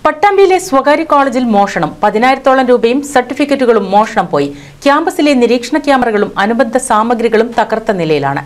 പട്ടാമ്പിയിലെ സ്വകാര്യ കോളേജിൽ മോഷണം പതിനായിരത്തോളം രൂപയും സർട്ടിഫിക്കറ്റുകളും മോഷണം പോയി ക്യാമ്പസിലെ നിരീക്ഷണ ക്യാമറകളും അനുബന്ധ സാമഗ്രികളും തകർത്ത നിലയിലാണ്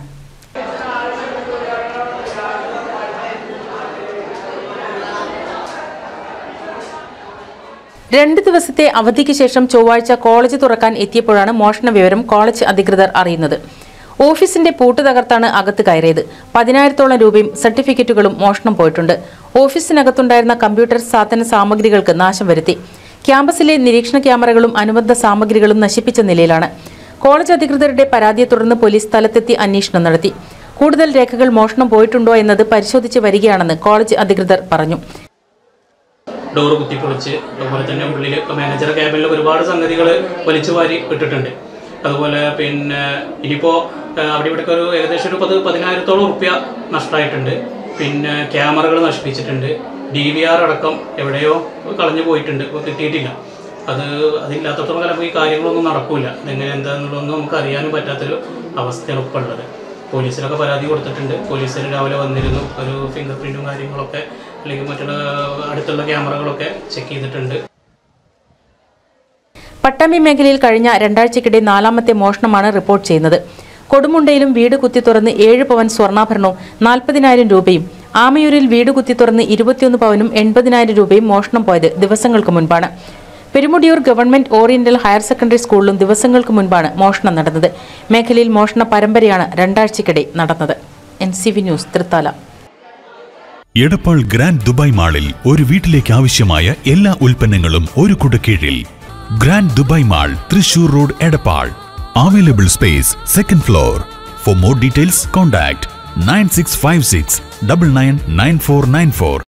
രണ്ട് ദിവസത്തെ അവധിക്ക് ശേഷം ചൊവ്വാഴ്ച കോളേജ് തുറക്കാൻ എത്തിയപ്പോഴാണ് മോഷണ വിവരം കോളേജ് അധികൃതർ അറിയുന്നത് ഓഫീസിന്റെ പൂട്ട് തകർത്താണ് അകത്ത് കയറിയത് പതിനായിരത്തോളം രൂപയും സർട്ടിഫിക്കറ്റുകളും മോഷണം പോയിട്ടുണ്ട് ഓഫീസിനകത്തുണ്ടായിരുന്ന കമ്പ്യൂട്ടർ സാധന സാമഗ്രികൾക്ക് നാശം വരുത്തി ക്യാമ്പസിലെ നിരീക്ഷണ ക്യാമറകളും അനുബന്ധ സാമഗ്രികളും നശിപ്പിച്ച നിലയിലാണ് കോളേജ് അധികൃതരുടെ പരാതിയെ തുടർന്ന് പോലീസ് സ്ഥലത്തെത്തി അന്വേഷണം നടത്തി കൂടുതൽ രേഖകൾ മോഷണം പോയിട്ടുണ്ടോ എന്നത് പരിശോധിച്ച് വരികയാണെന്ന് കോളേജ് അധികൃതർ പറഞ്ഞു ഡോറ് കുത്തിപ്പൊളിച്ച് അതുപോലെ തന്നെ ഉള്ളിൽ മാനേജർ ക്യാബിനിൽ ഒരുപാട് സംഗതികൾ വലിച്ചു വാരി ഇട്ടിട്ടുണ്ട് അതുപോലെ പിന്നെ ഇനിയിപ്പോൾ അവിടെ ഇവിടെയൊക്കെ ഒരു ഏകദേശം ഒരു പത് പതിനായിരത്തോളം റുപ്യ നഷ്ടമായിട്ടുണ്ട് പിന്നെ ക്യാമറകൾ നശിപ്പിച്ചിട്ടുണ്ട് ഡി വി ആർ അടക്കം എവിടെയോ കളഞ്ഞു പോയിട്ടുണ്ട് ഇപ്പോൾ കിട്ടിയിട്ടില്ല അത് അതില്ലാത്തത്തോളം കാലം ഈ കാര്യങ്ങളൊന്നും നടക്കില്ല ഇതെങ്ങനെ എന്താണെന്നുള്ളതൊന്നും നമുക്ക് അറിയാനും പറ്റാത്തൊരു അവസ്ഥയാണ് ഇപ്പോൾ ഉള്ളത് പോലീസിനൊക്കെ പരാതി കൊടുത്തിട്ടുണ്ട് പോലീസിൽ രാവിലെ വന്നിരുന്നു ഒരു ഫിംഗർ പ്രിൻറ്റും കാര്യങ്ങളൊക്കെ അല്ലെങ്കിൽ മറ്റുള്ള അടുത്തുള്ള ക്യാമറകളൊക്കെ ചെക്ക് ചെയ്തിട്ടുണ്ട് പട്ടാമ്പി മേഖലയിൽ കഴിഞ്ഞ രണ്ടാഴ്ചക്കിടെ നാലാമത്തെ മോഷണമാണ് റിപ്പോർട്ട് ചെയ്യുന്നത് കൊടുമുണ്ടയിലും വീട് കുത്തി തുറന്ന് ഏഴ് പവൻ സ്വർണ്ണാഭരണവും നാൽപ്പതിനായിരം രൂപയും ആമയൂരിൽ വീട് കുത്തി തുറന്ന് ഇരുപത്തിയൊന്ന് പവനും എൺപതിനായിരം രൂപയും മോഷണം പോയത് ദിവസങ്ങൾക്ക് മുൻപാണ് Perumudiyoor government oriental higher secondary സ്കൂളിലും ദിവസങ്ങൾക്ക് മുൻപാണ് മോഷണം നടന്നത് മേഖലയിൽ മോഷണ പരമ്പരയാണ് രണ്ടാഴ്ചക്കിടെ നടന്നത് N C V news Thrithala Edappal grand Dubai മാളിൽ ഒരു വീട്ടിലേക്ക് ആവശ്യമായ എല്ലാ ഉൽപ്പന്നങ്ങളും ഒരു കുടക്കീഴിൽ grand Dubai mall Thrissur road Edappal available space second floor for more details contact nine six five six double nine nine four nine four